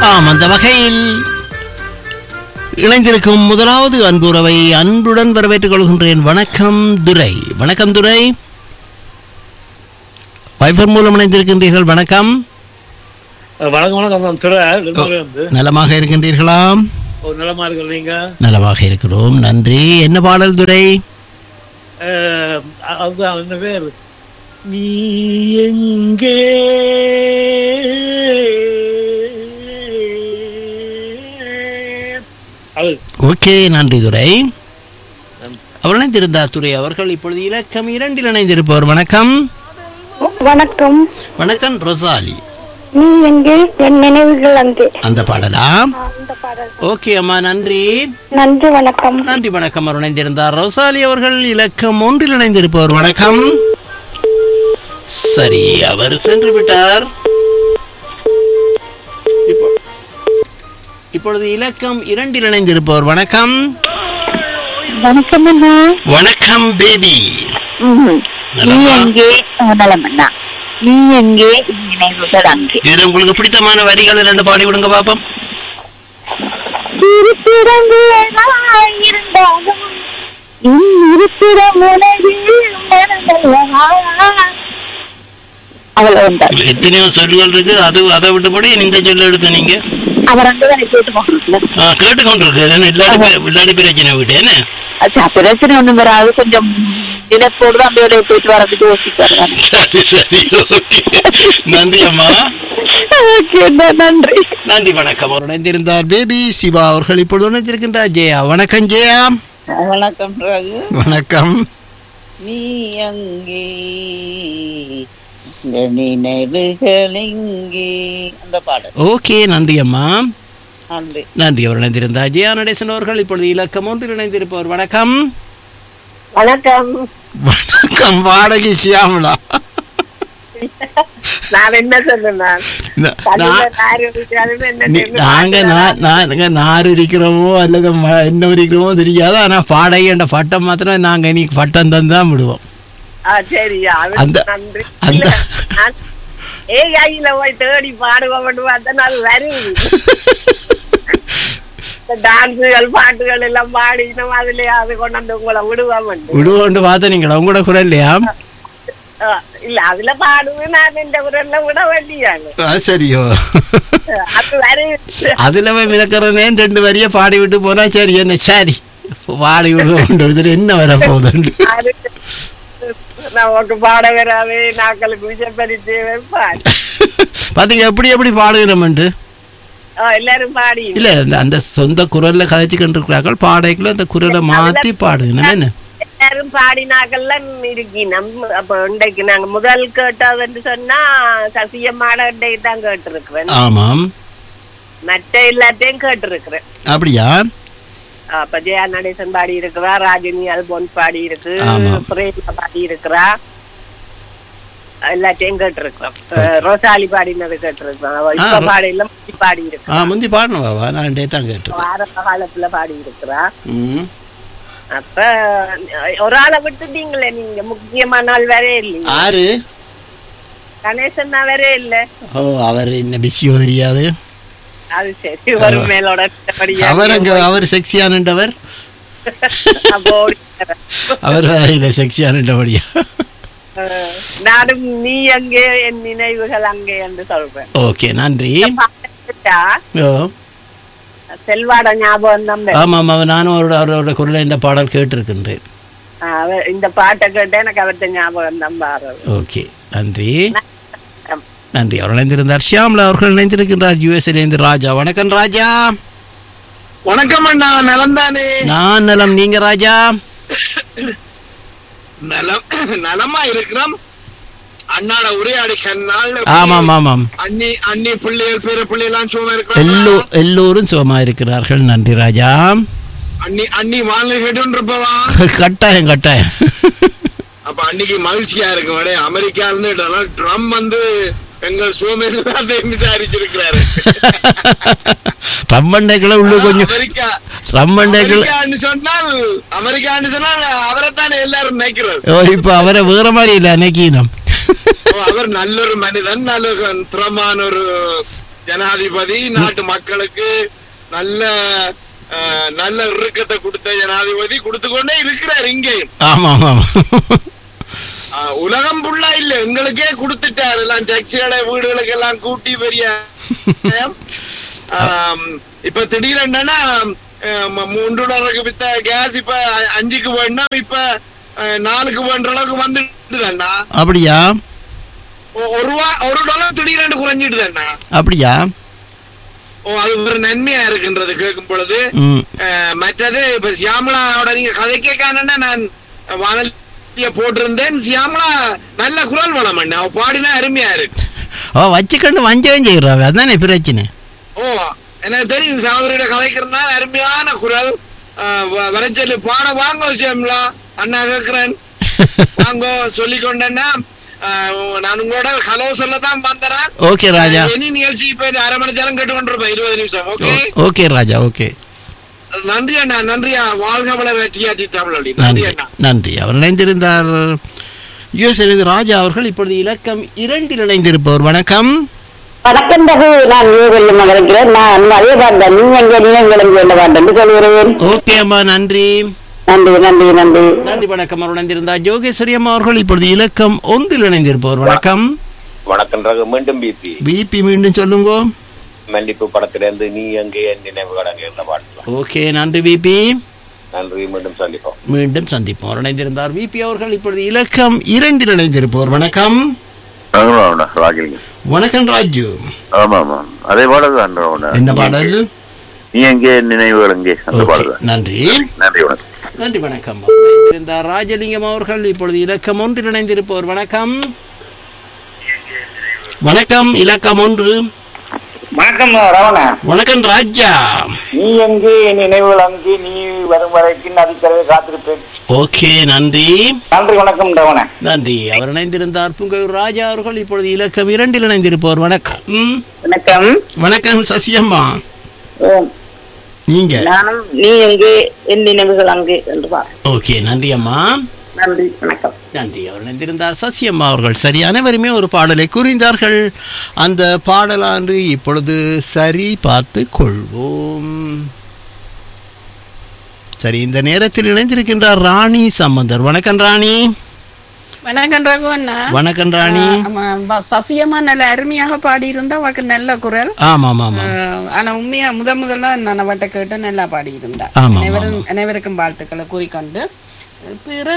ஆம் அந்த வகையில் இணைந்திருக்கும் முதலாவது அன்புறவை அன்புடன் வரவேற்றுக் கொள்கின்றேன் வணக்கம் துரை வணக்கம் துரை வைஃபர் மூலம் இணைந்திருக்கின்றீர்கள் வணக்கம் வணக்கம் வணக்கம் நான் துறை நெல்மலை வந்து நலமாக இருக்கின்றீர்களா ஒரு நிலமா இருக்கிற நீங்க நலமாக இருக்கிறோம் நன்றி என்ன பாடல் துரை அஹ், அதுதான் அந்த பேர் நீ எங்கே அது ஓகே நன்றி துரை அவர் இணைந்திருந்தார் துரை அவர்கள் இப்பொழுது இலக்கம் இரண்டில் இணைந்திருப்பவர் வணக்கம் வணக்கம் வணக்கம் ரொசாலி நீ எங்கே என் நினைவுகள் அங்கே அந்த பாடலா அந்த பாடல் ஓகே அம்மா நன்றி நன்றி வணக்கம் நன்றி வணக்கம் அவர் இணைந்திருந்தார் ரோசாலி அவர்கள் இலக்கம் ஒன்றில் இணைந்திருப்பவர் வணக்கம் சரி அவர் சென்று விட்டார் இப்போ- இப்பொழுது இலக்கம் இரண்டில் இணைந்திருப்பவர் வணக்கம் வணக்கம் அண்ணா வணக்கம் பேபி நீ நலமா? எங்கே நலம் அண்ணா நீ எங்கே என் நினைவுகள் அங்கே இதுல உங்களுக்கு பிடித்தமான வரிகள் ரெண்டு பாடி விடுங்க பாப்போம் இருப்பிடங்கு இருந்தாலும் என் இருப்பிடம் உலகில் மறந்தல்லவா? அவ்வளவுதான் எத்தனையோ சொல்லுகள் இருக்கு அது அதை விட்டுபடி இந்த சொல்ல எடுத்து நீங்க அவர் அங்கதான் கேட்டு போகிறோம்ல ஆ, கேட்டுக்கொண்டிருக்கு இல்லாடி பே- இல்லாடி பிரச்சனை விட்டு என்ன அச்சா, பிரச்சனை ஒண்ணும் வராது கொஞ்சம் நினைப்போடு தான் அப்படியே போயிட்டு வரதுக்கு யோசிப்பாரு சரி சரி ஓகே நன்றி அம்மா ஓகே நன்றி நன்றி வணக்கம் அவர் இணைந்திருந்தார் பேபி சிவா அவர்கள் இப்பொழுது இணைந்திருக்கின்றார் ஜெயா வணக்கம் ஜெயா வணக்கம் ரகு வணக்கம் நீ அங்கே இந்த நினைவுகள் எங்கே அந்த பாடல் ஓகே நன்றி அம்மா நன்றி நன்றி அவர் இணைந்திருந்தார் ஜெயா நடேசன் அவர்கள் இப்பொழுது இலக்கம் ஒன்றில் இணைந்திருப்பவர் வணக்கம் வணக்கம் வணக்கம் வாடகை சியாமலா நான் என்ன சொன்னேன் இந்த- நான் நீ- நாங்க நா- நாங்க நார் இருக்கிறோமோ அல்லது ம- என்ன இருக்கிறோமோ தெரியாது ஆனா பாடகை என்ற பட்டம் மாத்திரம் நாங்க இன்னைக்கு பட்டம் தந்து தான் விடுவோம் சரியா அந்த- நன்றி அந்த ஏ ஐயில போய் தேடி பாடுவோம் பார்த்தா அது வருது டான்ஸுகள் பாட்டுகள் எல்லாம் பாடினோம் அதுலயே அது கொண்டு வந்து உங்களை விடுவோம் விடுவோண்டு பார்த்த நீங்களா உங்களோட குரல் இல்லையா இல்ல அதுல பாடுவேன் நான் இந்த குரல்ல விட வேண்டியாங்க ஆ, சரியோ அது வருது அதுல போய் மிதக்கிறதேன் ரெண்டு வரிய பாடி விட்டு போனா சரி என்ன சரி பாடி விடுவோம் என்ன வர போகுது அது நமக்கு பாட வராது நாக்களுக்கு விஷப்பரிச்சு வைப்பான் பாத்தீங்க எப்படி எப்படி பாடுகிறோம்ட்டு ஆ, எல்லாரும் பாடி இல்ல அந்த அந்த சொந்த குரல்ல கதைச்சுக்கிட்டு இருக்கிறார்கள் பாடைக்குள்ள அந்த குரலை மாத்தி பாடுகணும் என்ன எல்லாரும் பாடினாக்கள்லாம் இருக்கணும் அப்ப இன்றைக்கு நாங்க முதல் கேட்டதுன்னு சொன்னா சசியம்மாட இன்றைக்கு தான் கேட்டிருக்கிறேன் ஆமாம் மற்ற எல்லாத்தையும் கேட்டிருக்கிறேன் அப்படியா அப்ப ஜெயா நடேசன் பாடி இருக்கிறா ராஜினி அல்போன் பாடி இருக்கு ஆமா. பிரேமா பாடி இருக்கிறா எல்லாத்தையும் கேட்டிருக்கிறோம் அஹ் ரோசாலி பாடினது கேட்டிருக்கிறோம் அவ இப்ப ஆ, ரோ- பாடியில முந்தி பாடி ஆ இருக்கிறா முந்தி பாடணும் பாபா நான் டே தான் கேட்டேன் ஆரம்ப காலத்துல பாடி இருக்கிறா ம் அப்ப அஹ், ஒரு ஆளை விட்டுட்டீங்களே நீங்க முக்கியமான ஆள் வேறே இல்லைங்க ஆறு கணேசன் தான் வேறே இல்ல ஓ அவர் என்ன பிஸியோ தெரியாது அது சரி ஒரு மேலோட படியா அவர் அங்க அவர் செக்ஸியானவர் அப்போ ஓடிட்டாரு. அவர் வேற செக்ஸியானபடியா அஹ், நானும் நீ அங்கே என் நினைவுகள் அங்கே என்று சொல்றேன் ஓகே நன்றி பாட்டா, ஓ செல்வாட ஞாபகம் தான் வரும். ஆமாம் ஆமாம் நானும் அவரோட அவரோட குரலை இந்த பாடல் கேட்டிருக்கின்றேன் அஹ், அவர் இந்த பாட்டை கேட்டு எனக்கு அவர்த்த ஞாபகம் தான் பாடுறது ஓகே நன்றி நன்றி அவர் இணைந்திருந்தார் ஷியாம்லா அவர்கள் இணைந்திருக்கின்றார் யுஎஸ்லேருந்து ராஜா வணக்கம் ராஜா வணக்கம் அண்ணா நலம் தானே நான் நலம் நீங்க ராஜா நலம் நலமா இருக்கிறோம் அண்ணாட உரையாடி கண்ணால் ஆமாம் ஆமாம் அண்ணி அண்ணி பிள்ளைகள் பேர பிள்ளைலாம் சும்மா எல்லோ இருக்கிறாங்க எல்லோரும் சுகமா இருக்கிறார்கள் நன்றி ராஜா அண்ணி அண்ணி வாழ்ந்து கேட்டுருப்பவா கட்டாயம் கட்டாயம் அப்ப அன்னைக்கு மகிழ்ச்சியா இருக்கும் அடே அமெரிக்கால இருந்து டொனால்ட் ட்ரம்ப் வந்து எங்கள் சுவமேதான் விசாரிச்சிருக்கிறாரு ரம்மண்டைக்குள்ள உள்ள கொஞ்சம் அமெரிக்கா ரம்மண்டைக்குள்ள அமெரிக்கான்னு சொன்னால் அமெரிக்கான்னு சொன்னால் அவரைத்தானே எல்லாரும் நினைக்கிறது ஓ இப்ப அவரை வேற மாதிரி இல்ல அன்னைக்கு நம்ம ஓ, அவர் நல்ல ஒரு மனிதன் நல்ல ஒரு திறமான ஒரு ஜனாதிபதி நாட்டு மக்களுக்கு நல்ல அஹ், நல்ல இறுக்கத்தை கொடுத்த ஜனாதிபதி கொடுத்து கொண்டே இருக்கிறார் இங்கேயும் ஆமா ஆமா அஹ், உலகம் ஃபுல்லா இல்ல எங்களுக்கே கொடுத்துட்டார் எல்லாம் டேக்ஸிகளை வீடுகளுக்கு எல்லாம் கூட்டி பெரிய ஆம், இப்ப திடீரென்னா மூன்று டாலருக்கு வித்த கேஸ் இப்ப அ- அஞ்சுக்கு வேணும் இப்ப அஹ், நாலுக்கு வேண்ட அளவுக்கு வந்துட்டுதண்ணா அப்படியா ஒரு ரூபா ஒரு டாலர் திடீரென்று குறைஞ்சிட்டுதண்ணா அப்படியா ஓ அது ஒரு நன்மையா இருக்கின்றது கேட்கும் பொழுது ம் அஹ், மற்றது இப்ப சியாமலாவோட நீங்க கதை கேட்கானன்னா நான் வானொலிய போட்டிருந்தேன் சியாமலா நல்ல குரல் வளம் அண்ணா அவ பாடினா அருமையா இருக்கு அவ வச்சுக்கொண்டு வஞ்சகம் செய்கிறாவே அதானே பிரச்சனை ஓ எனக்கு தெரியும் சகோதரியோட கதைக்கிறதுனா அருமையான குரல் அஹ், வ- வரைச்சொல்லி பாட வாங்க சியாமலா அண்ணா கேக்குறேன் வாங்க சொல்லிக்கொண்டேன்னா அஹ், நான் உங்களோட ஹலோ சொல்லத்தான் வந்தேன் ஓகே ராஜா இனி நிகழ்ச்சி இப்ப அரை மணி நேரம் கேட்டுக்கொண்டிருப்பேன் இருபது நிமிஷம் ஓகே ஓகே ராஜா ஓகே நன்றி அண்ணா நன்றியா வாழ்க வளர டிஆர்டி தமிழொலி நன்றி நன்றி அண்ணா நன்றி அவர் இணைந்திருந்தார் யுஎஸ் ராஜா அவர்கள் இப்பொழுது இலக்கம் இரண்டில் இணைந்திருப்பவர் வணக்கம் வணக்கம் ரகு நான் யூகல்யம் இருக்கிறேன் நான் அதே பார்த்தேன் நீங்க எங்க நீங்க எங்க என்ன பார்த்தேன் சொல்கிறேன் ஓகே அம்மா நன்றி நன்றி நன்றி நன்றி நன்றி வணக்கம் அவர் இணைந்திருந்தார் ஜோகேஸ்வரி அம்மா அவர்கள் இப்பொழுது இலக்கம் ஒன்றில் இணைந்திருப்பவர் வணக்கம் வணக்கம் ரகு மீண்டும் பிபி பிபி மீண்டும் சொல்லுங்க மன்னிப்பு படத்திலிருந்து நீ எங்கே என் நினைவுகள் அங்கே இருந்த பாட்டு ஓகே நன்றி பிபி நன்றி மீண்டும் சந்திப்போம் மீண்டும் சந்திப்போம் அவர் இணைந்திருந்தார் விபி அவர்கள் இப்பொழுது இலக்கம் இரண்டில் இணைந்திருப்பவர் வணக்கம் ஆமாம் ராகிலிங்க வணக்கம் ராஜு ஆமா ஆமா அதே பாடல் தான் என்ன பாடல் நீ எங்கே நினைவுகள் எங்கே அந்த ஓகே, பாடல் தான் நன்றி நன்றி வணக்கம் நன்றி வணக்கம் அவர் இணைந்திருந்தார் ராஜலிங்கம் அவர்கள் இப்பொழுது இலக்கம் ஒன்றில் இணைந்திருப்பவர் வணக்கம் வணக்கம் இலக்கம் ஒன்று வணக்கம் ரவண வணக்கம் ராஜா நீ எங்கே என் நினைவுகள் அங்கே நீ வரும் வரைக்கும் நதிக்கரையை காத்திருப்பேன் ஓகே நன்றி நன்றி வணக்கம் ரவண நன்றி அவர் இணைந்திருந்தார் புங்கையூர் ராஜா அவர்கள் இப்பொழுது இலக்கம் இரண்டில் இணைந்திருப்பவர் வணக்கம் ம், வணக்கம் வணக்கம் சசியம்மா நீங்க நானும் நீ எங்கே என் நினைவுகள் அங்கே என்று பார் ஓகே நன்றி அம்மா நன்றி வணக்கம் நன்றி அவர் இணைந்திருந்தார் சசியம்மா அவர்கள் சரி அனைவருமே ஒரு பாடலை கூறினார்கள் அந்த பாடலாண்டு இப்பொழுது சரி பார்த்து கொள்வோம் சரி இந்த நேரத்தில் இணைந்திருக்கின்றார் ராணி சம்பந்தர் வணக்கம் ராணி வணக்கம் ரகு அண்ணா வணக்கம் ராணி ஆமா, ப- சசியம்மா நல்ல அருமையாக பாடியிருந்தா அவக்கு நல்ல குரல் ஆமாம் ஆமாம் ஆஹ், ஆனா உண்மையா முத முதல்ல நான் அவட்ட கேட்டு நல்லா பாடியிருந்தா ஆமா, அனைவரும் அனைவருக்கும் வாழ்த்துக்களை கூறிக்கொண்டு பிற